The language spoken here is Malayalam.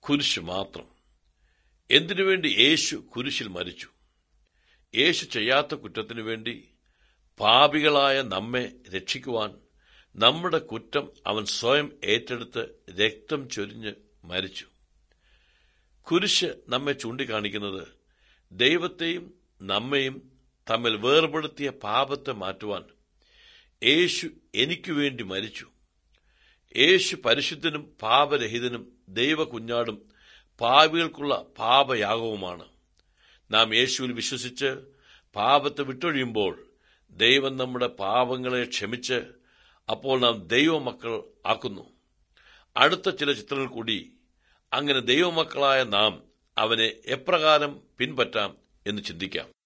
കുരിശ് മാത്രം എന്തിനുവേണ്ടി യേശു കുരിശിൽ മരിച്ചു യേശു ചെയ്യാത്ത കുറ്റത്തിനു വേണ്ടി പാപികളായ നമ്മെ രക്ഷിക്കുവാൻ നമ്മുടെ കുറ്റം അവൻ സ്വയം ഏറ്റെടുത്ത് രക്തം ചൊരിഞ്ഞ് മരിച്ചു കുരിശ് നമ്മെ ചൂണ്ടിക്കാണിക്കുന്നത് ദൈവത്തെയും നമ്മെയും തമ്മിൽ വേർപെടുത്തിയ പാപത്തെ മാറ്റുവാൻ യേശു എനിക്കു വേണ്ടി മരിച്ചു യേശു പരിശുദ്ധനും പാപരഹിതനും ദൈവകുഞ്ഞാടും പാപികൾക്കുള്ള പാപയാഗവുമാണ് നാം യേശുവിൽ വിശ്വസിച്ച് പാപത്തെ വിട്ടൊഴിയുമ്പോൾ ദൈവം നമ്മുടെ പാപങ്ങളെ ക്ഷമിച്ച് അപ്പോൾ നാം ദൈവമക്കൾ ആക്കുന്നു അടുത്ത ചില ചിത്രങ്ങൾ കൂടി അങ്ങനെ ദൈവമക്കളായ നാം അവനെ എപ്രകാരം പിൻപറ്റാം എന്ന് ചിന്തിക്കാം